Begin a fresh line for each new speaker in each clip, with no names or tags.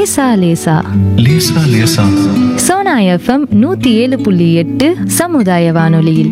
லேசா லேசா
லேசா லேசா
சோனா எஃப்எம் நூத்தி ஏழு புள்ளி எட்டு சமுதாய வானொலியில்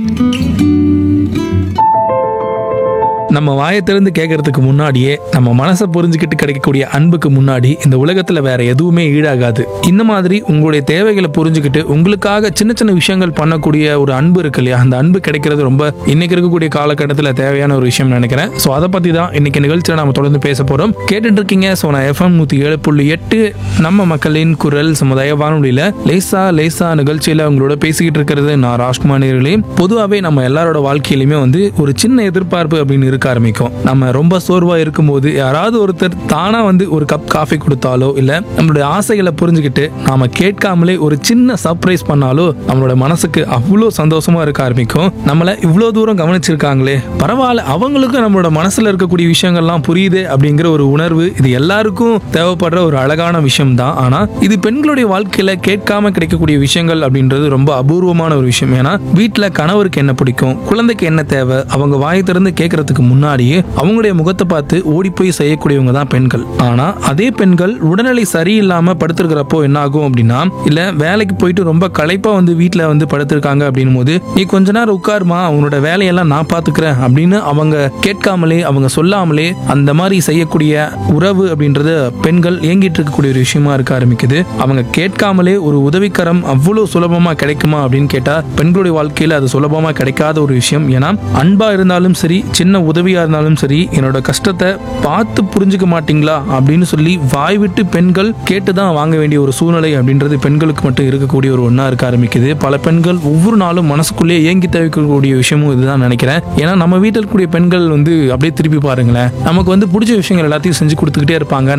நம்ம வாயை திறந்து கேட்கறதுக்கு முன்னாடியே நம்ம மனசை புரிஞ்சுக்கிட்டு கிடைக்கக்கூடிய அன்புக்கு முன்னாடி இந்த உலகத்துல வேற எதுவுமே ஈடாகாது இந்த மாதிரி உங்களுடைய தேவைகளை புரிஞ்சுக்கிட்டு உங்களுக்காக சின்ன சின்ன விஷயங்கள் பண்ணக்கூடிய ஒரு அன்பு இருக்கு இல்லையா அந்த அன்பு கிடைக்கிறது ரொம்ப இன்னைக்கு இருக்கக்கூடிய காலகட்டத்தில் தேவையான ஒரு விஷயம் நினைக்கிறேன் ஸோ அதை பத்தி தான் இன்னைக்கு நிகழ்ச்சியில் நம்ம தொடர்ந்து பேச போறோம் கேட்டுட்டு இருக்கீங்க ஸோ நான் எஃப்எம் நூத்தி ஏழு புள்ளி எட்டு நம்ம மக்களின் குரல் சமுதாய வானொலியில லேசா லேசா நிகழ்ச்சியில உங்களோட பேசிக்கிட்டு இருக்கிறது நான் ராஜ்குமார் நேர்களே பொதுவாகவே நம்ம எல்லாரோட வாழ்க்கையிலுமே வந்து ஒரு சின்ன எதிர்பார்ப்பு அப்படின்னு இருக்க ஆரம்பிக்கும் நம்ம ரொம்ப சோர்வா இருக்கும்போது யாராவது ஒருத்தர் தானா வந்து ஒரு கப் காஃபி கொடுத்தாலோ இல்ல நம்மளுடைய ஆசைகளை புரிஞ்சுக்கிட்டு நாம கேட்காமலே ஒரு சின்ன சர்ப்ரைஸ் பண்ணாலோ நம்மளோட மனசுக்கு அவ்வளோ சந்தோஷமா இருக்க ஆரம்பிக்கும் நம்மள இவ்வளோ தூரம் கவனிச்சிருக்காங்களே பரவாயில்ல அவங்களுக்கும் நம்மளோட மனசுல இருக்கக்கூடிய விஷயங்கள்லாம் புரியுது அப்படிங்கிற ஒரு உணர்வு இது எல்லாருக்கும் தேவைப்படுற ஒரு அழகான விஷயம் தான் ஆனா இது பெண்களுடைய வாழ்க்கையில கேட்காம கிடைக்கக்கூடிய விஷயங்கள் அப்படின்றது ரொம்ப அபூர்வமான ஒரு விஷயம் ஏன்னா வீட்டுல கணவருக்கு என்ன பிடிக்கும் குழந்தைக்கு என்ன தேவை அவங்க வாயை திறந்து கேட்கறதுக்கு முன்னாடியே அவங்களுடைய முகத்தை பார்த்து ஓடி போய் செய்யக்கூடியவங்க தான் பெண்கள் ஆனா அதே பெண்கள் உடல்நிலை சரியில்லாம படுத்திருக்கிறப்போ என்ன ஆகும் அப்படின்னா இல்ல வேலைக்கு போயிட்டு ரொம்ப களைப்பா வந்து வீட்டுல வந்து படுத்திருக்காங்க அப்படின்னும் போது நீ கொஞ்ச நேரம் உட்காருமா உன்னோட வேலையெல்லாம் நான் பாத்துக்கிறேன் அப்படின்னு அவங்க கேட்காமலே அவங்க சொல்லாமலே அந்த மாதிரி செய்யக்கூடிய உறவு அப்படின்றது பெண்கள் ஏங்கிட்டு இருக்கக்கூடிய ஒரு விஷயமா இருக்க ஆரம்பிக்குது அவங்க கேட்காமலே ஒரு உதவிக்கரம் அவ்வளவு சுலபமா கிடைக்குமா அப்படின்னு கேட்டா பெண்களுடைய வாழ்க்கையில அது சுலபமா கிடைக்காத ஒரு விஷயம் ஏன்னா அன்பா இருந்தாலும் சரி சின்ன உதவியா இருந்தாலும் சரி என்னோட கஷ்டத்தை பார்த்து புரிஞ்சுக்க மாட்டீங்களா அப்படின்னு சொல்லி வாய் விட்டு பெண்கள் கேட்டுதான் வாங்க வேண்டிய ஒரு சூழ்நிலை அப்படின்றது பெண்களுக்கு மட்டும் இருக்கக்கூடிய ஒரு ஒன்றா இருக்க ஆரம்பிக்குது பல பெண்கள் ஒவ்வொரு நாளும் மனசுக்குள்ளேயே ஏங்கி தவிக்கக்கூடிய விஷயமும் இதுதான் நினைக்கிறேன் ஏன்னா நம்ம வீட்டில் இருக்கக்கூடிய பெண்கள் வந்து அப்படியே திருப்பி பாருங்களேன் நமக்கு வந்து பிடிச்ச விஷயங்கள் எல்லாத்தையும் செஞ்சு கொடுத்துக்கிட்டே இருப்பாங்க